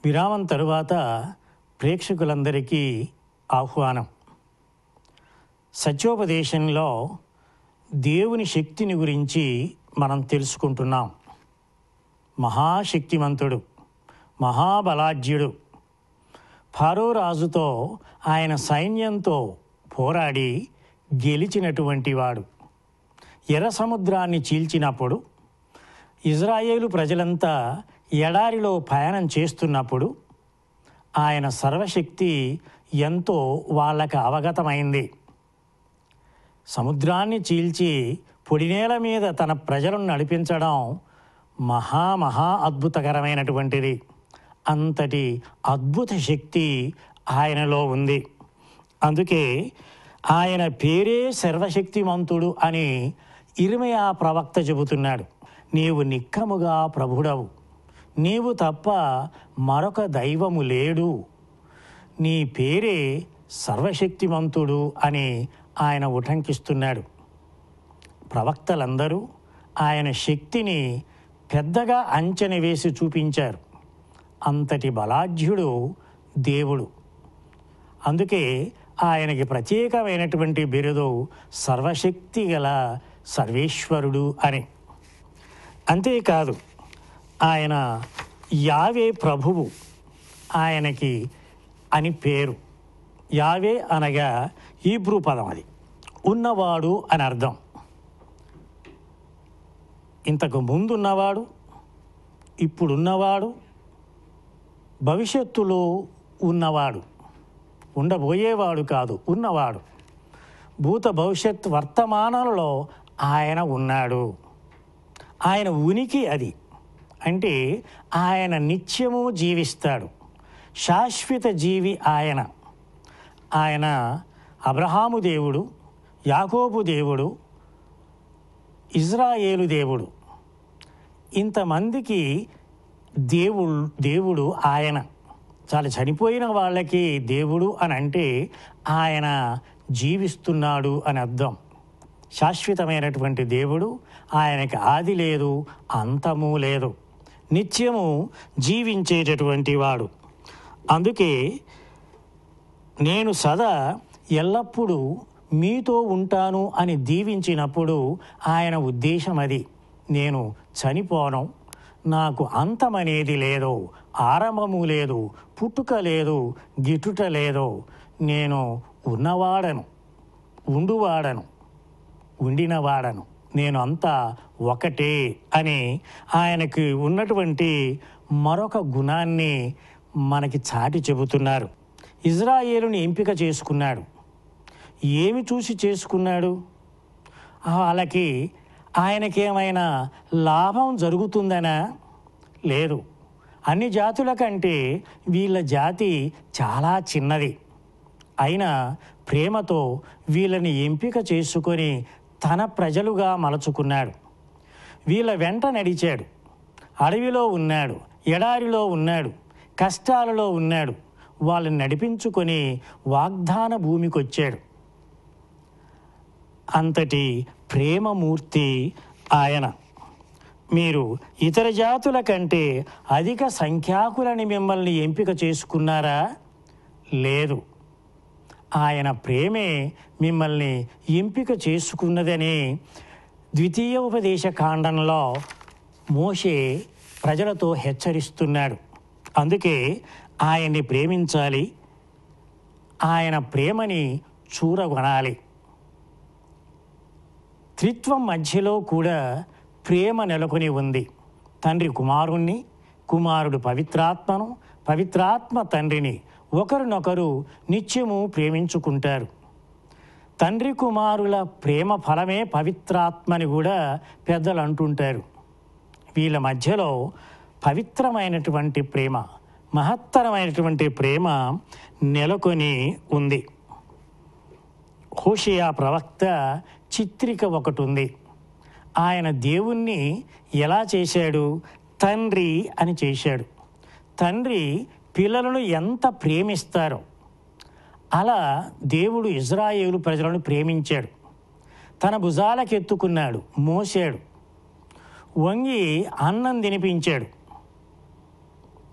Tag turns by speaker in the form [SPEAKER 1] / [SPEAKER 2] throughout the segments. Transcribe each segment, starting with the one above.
[SPEAKER 1] విరామం తరువాత ప్రేక్షకులందరికీ ఆహ్వానం సత్యోపదేశంలో దేవుని శక్తిని గురించి మనం తెలుసుకుంటున్నాం మహాశక్తిమంతుడు మహాబలాఢ్యుడు ఫరో రాజుతో ఆయన సైన్యంతో పోరాడి గెలిచినటువంటి వాడు ఎర్ర సముద్రాన్ని చీల్చినప్పుడు ఇజ్రాయేలు ప్రజలంతా ఎడారిలో ప్రయాణం చేస్తున్నప్పుడు ఆయన సర్వశక్తి ఎంతో వాళ్ళకి అవగతమైంది సముద్రాన్ని చీల్చి పొడినేల మీద తన ప్రజలను నడిపించడం మహా మహా అద్భుతకరమైనటువంటిది అంతటి అద్భుత శక్తి ఆయనలో ఉంది అందుకే ఆయన పేరే సర్వశక్తిమంతుడు అని ఇరిమయా ప్రవక్త చెబుతున్నాడు నీవు నిక్కముగా ప్రభుడవు నీవు తప్ప మరొక దైవము లేడు నీ పేరే సర్వశక్తిమంతుడు అని ఆయన ఉటంకిస్తున్నాడు ప్రవక్తలందరూ ఆయన శక్తిని పెద్దగా అంచనా వేసి చూపించారు అంతటి బలాఢ్యుడు దేవుడు అందుకే ఆయనకి ప్రత్యేకమైనటువంటి బిరుదు సర్వశక్తి గల సర్వేశ్వరుడు అని అంతేకాదు ఆయన యావే ప్రభువు ఆయనకి అని పేరు యావే అనగా హీబ్రూ పదం అది ఉన్నవాడు అని అర్థం ఇంతకు ముందున్నవాడు ఇప్పుడున్నవాడు భవిష్యత్తులో ఉన్నవాడు ఉండబోయేవాడు కాదు ఉన్నవాడు భూత భవిష్యత్ వర్తమానాలలో ఆయన ఉన్నాడు ఆయన ఉనికి అది అంటే ఆయన నిత్యము జీవిస్తాడు శాశ్వత జీవి ఆయన ఆయన అబ్రహాము దేవుడు యాకోబు దేవుడు ఇజ్రాయేలు దేవుడు ఇంతమందికి దేవుడు దేవుడు ఆయన చాలా చనిపోయిన వాళ్ళకి దేవుడు అని అంటే ఆయన జీవిస్తున్నాడు అని అర్థం శాశ్వతమైనటువంటి దేవుడు ఆయనకి ఆది లేదు అంతము లేదు నిత్యము జీవించేటటువంటి వాడు అందుకే నేను సదా ఎల్లప్పుడూ మీతో ఉంటాను అని దీవించినప్పుడు ఆయన ఉద్దేశం అది నేను చనిపోను నాకు అంతమనేది లేదు ఆరంభము లేదు పుట్టుక లేదు గిట్టుట లేదు నేను ఉన్నవాడను ఉండువాడను ఉండినవాడను నేను అంతా ఒకటే అని ఆయనకి ఉన్నటువంటి మరొక గుణాన్ని మనకి చాటి చెబుతున్నారు ఇజ్రాయేలుని ఎంపిక చేసుకున్నాడు ఏమి చూసి చేసుకున్నాడు వాళ్ళకి ఆయనకేమైనా లాభం జరుగుతుందనా లేదు అన్ని జాతుల కంటే వీళ్ళ జాతి చాలా చిన్నది అయినా ప్రేమతో వీళ్ళని ఎంపిక చేసుకొని తన ప్రజలుగా మలచుకున్నాడు వీళ్ళ వెంట నడిచాడు అడవిలో ఉన్నాడు ఎడారిలో ఉన్నాడు కష్టాలలో ఉన్నాడు వాళ్ళని నడిపించుకొని వాగ్దాన భూమికి వచ్చాడు అంతటి ప్రేమమూర్తి ఆయన మీరు ఇతర జాతుల కంటే అధిక సంఖ్యాకులని మిమ్మల్ని ఎంపిక చేసుకున్నారా లేదు ఆయన ప్రేమే మిమ్మల్ని ఎంపిక చేసుకున్నదని ద్వితీయ ఉపదేశ కాండంలో మోషే ప్రజలతో హెచ్చరిస్తున్నాడు అందుకే ఆయన్ని ప్రేమించాలి ఆయన ప్రేమని చూరగొనాలి త్రిత్వం మధ్యలో కూడా ప్రేమ నెలకొని ఉంది తండ్రి కుమారుణ్ణి కుమారుడు పవిత్రాత్మను పవిత్రాత్మ తండ్రిని ఒకరినొకరు నిత్యము ప్రేమించుకుంటారు తండ్రి కుమారుల ప్రేమ ఫలమే పవిత్రాత్మని కూడా పెద్దలు అంటుంటారు వీళ్ళ మధ్యలో పవిత్రమైనటువంటి ప్రేమ మహత్తరమైనటువంటి ప్రేమ నెలకొని ఉంది హోషియా ప్రవక్త చిత్రిక ఒకటి ఉంది ఆయన దేవుణ్ణి ఎలా చేశాడు తండ్రి అని చేశాడు తండ్రి పిల్లలను ఎంత ప్రేమిస్తారో అలా దేవుడు ఇజ్రాయేలు ప్రజలను ప్రేమించాడు తన భుజాలకెత్తుకున్నాడు మోసాడు వంగి అన్నం తినిపించాడు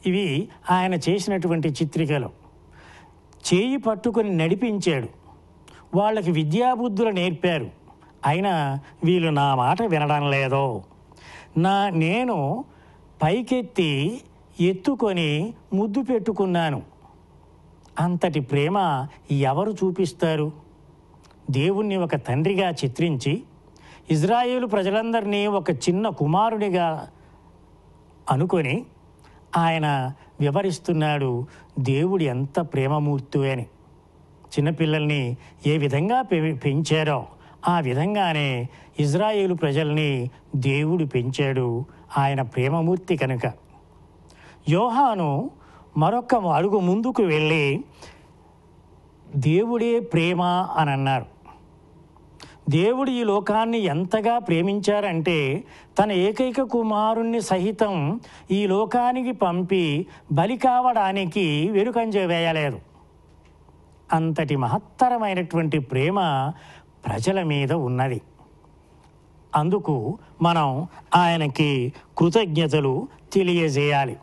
[SPEAKER 1] ఇవి ఆయన చేసినటువంటి చిత్రికలు చేయి పట్టుకొని నడిపించాడు వాళ్ళకి విద్యాబుద్ధులు నేర్పారు అయినా వీళ్ళు నా మాట వినడం లేదో నా నేను పైకెత్తి ఎత్తుకొని ముద్దు పెట్టుకున్నాను అంతటి ప్రేమ ఎవరు చూపిస్తారు దేవుణ్ణి ఒక తండ్రిగా చిత్రించి ఇజ్రాయేలు ప్రజలందరినీ ఒక చిన్న కుమారునిగా అనుకొని ఆయన వివరిస్తున్నాడు దేవుడు ఎంత ప్రేమమూర్తి అని చిన్నపిల్లల్ని ఏ విధంగా పె- పెంచారో ఆ విధంగానే ఇజ్రాయేలు ప్రజల్ని దేవుడు పెంచాడు ఆయన ప్రేమమూర్తి కనుక యోహాను మరొక అడుగు ముందుకు వెళ్ళి దేవుడే ప్రేమ అని అన్నారు దేవుడు ఈ లోకాన్ని ఎంతగా ప్రేమించారంటే తన ఏకైక కుమారుణ్ణి సహితం ఈ లోకానికి పంపి బలి కావడానికి వెనుకంజ వేయలేదు అంతటి మహత్తరమైనటువంటి ప్రేమ ప్రజల మీద ఉన్నది అందుకు మనం ఆయనకి కృతజ్ఞతలు తెలియజేయాలి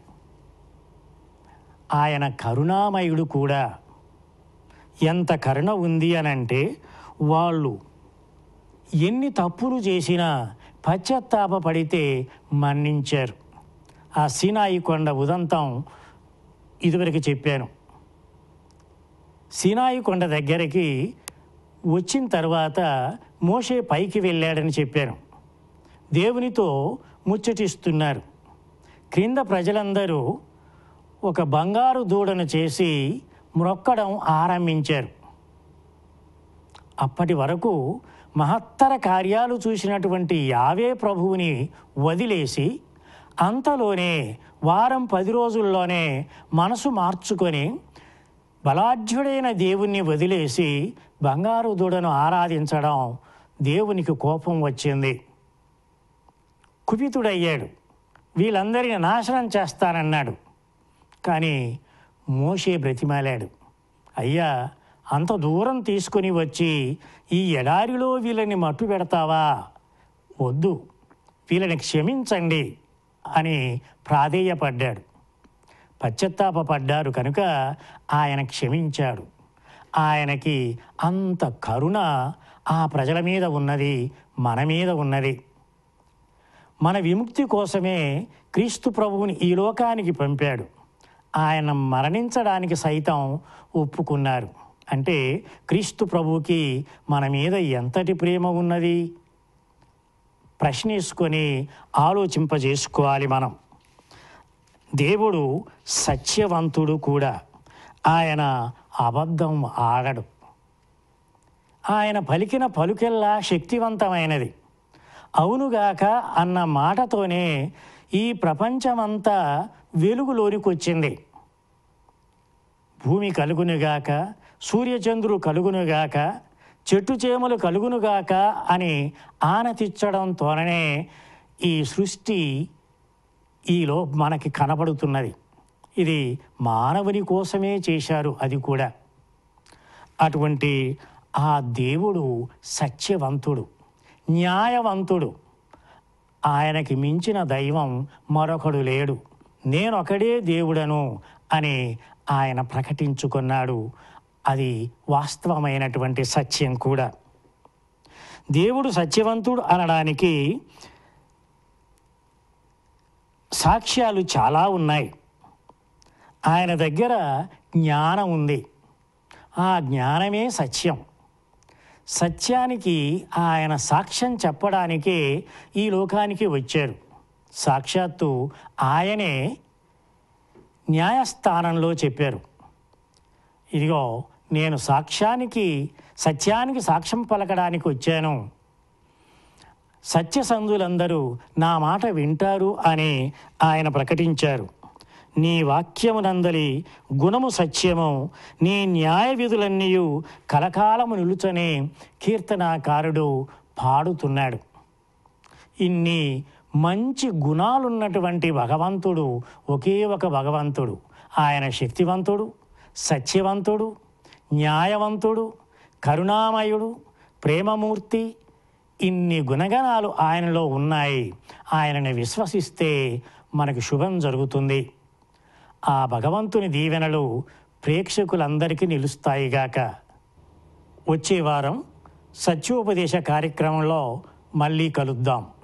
[SPEAKER 1] ఆయన కరుణామయుడు కూడా ఎంత కరుణ ఉంది అనంటే వాళ్ళు ఎన్ని తప్పులు చేసినా పశ్చాత్తాపపడితే మన్నించారు ఆ సీనాయి కొండ ఉదంతం ఇదివరకు చెప్పాను సీనాయి కొండ దగ్గరికి వచ్చిన తర్వాత మోషే పైకి వెళ్ళాడని చెప్పాను దేవునితో ముచ్చటిస్తున్నారు క్రింద ప్రజలందరూ ఒక బంగారు దూడను చేసి మ్రొక్కడం ఆరంభించారు అప్పటి వరకు మహత్తర కార్యాలు చూసినటువంటి యావే ప్రభువుని వదిలేసి అంతలోనే వారం పది రోజుల్లోనే మనసు మార్చుకొని బలాఢ్యుడైన దేవుణ్ణి వదిలేసి బంగారు దూడను ఆరాధించడం దేవునికి కోపం వచ్చింది కుపితుడయ్యాడు వీళ్ళందరిని నాశనం చేస్తానన్నాడు కానీ మోషే బ్రతిమాలాడు అయ్యా అంత దూరం తీసుకొని వచ్చి ఈ ఎడారిలో వీళ్ళని మట్టు పెడతావా వద్దు వీళ్ళని క్షమించండి అని ప్రాధేయపడ్డాడు పశ్చత్తాపడ్డారు కనుక ఆయన క్షమించాడు ఆయనకి అంత కరుణ ఆ ప్రజల మీద ఉన్నది మన మీద ఉన్నది మన విముక్తి కోసమే క్రీస్తు ప్రభువుని ఈ లోకానికి పంపాడు ఆయన మరణించడానికి సైతం ఒప్పుకున్నారు అంటే క్రీస్తు ప్రభువుకి మన మీద ఎంతటి ప్రేమ ఉన్నది ప్రశ్నించుకొని ఆలోచింపజేసుకోవాలి మనం దేవుడు సత్యవంతుడు కూడా ఆయన అబద్ధం ఆడడు ఆయన పలికిన పలుకెల్లా శక్తివంతమైనది అవునుగాక అన్న మాటతోనే ఈ ప్రపంచమంతా వెలుగులోనికొచ్చింది భూమి కలుగునుగాక సూర్యచంద్రుడు కలుగునుగాక చెట్టు చేమలు కలుగునుగాక అని ఆనతిచ్చడంతోనే ఈ సృష్టి ఈలో మనకి కనబడుతున్నది ఇది మానవుని కోసమే చేశారు అది కూడా అటువంటి ఆ దేవుడు సత్యవంతుడు న్యాయవంతుడు ఆయనకి మించిన దైవం మరొకడు లేడు నేనొకడే దేవుడను అని ఆయన ప్రకటించుకున్నాడు అది వాస్తవమైనటువంటి సత్యం కూడా దేవుడు సత్యవంతుడు అనడానికి సాక్ష్యాలు చాలా ఉన్నాయి ఆయన దగ్గర జ్ఞానం ఉంది ఆ జ్ఞానమే సత్యం సత్యానికి ఆయన సాక్ష్యం చెప్పడానికే ఈ లోకానికి వచ్చారు సాక్షాత్తు ఆయనే న్యాయస్థానంలో చెప్పారు ఇదిగో నేను సాక్ష్యానికి సత్యానికి సాక్ష్యం పలకడానికి వచ్చాను సత్యసంధులందరూ నా మాట వింటారు అని ఆయన ప్రకటించారు నీ వాక్యమునందలి గుణము సత్యము నీ న్యాయ విధులన్నీయు కలకాలము నిలుచనే కీర్తనాకారుడు పాడుతున్నాడు ఇన్ని మంచి గుణాలున్నటువంటి భగవంతుడు ఒకే ఒక భగవంతుడు ఆయన శక్తివంతుడు సత్యవంతుడు న్యాయవంతుడు కరుణామయుడు ప్రేమమూర్తి ఇన్ని గుణగణాలు ఆయనలో ఉన్నాయి ఆయనని విశ్వసిస్తే మనకు శుభం జరుగుతుంది ఆ భగవంతుని దీవెనలు ప్రేక్షకులందరికీ నిలుస్తాయిగాక వచ్చే వారం సత్యోపదేశ కార్యక్రమంలో మళ్ళీ కలుద్దాం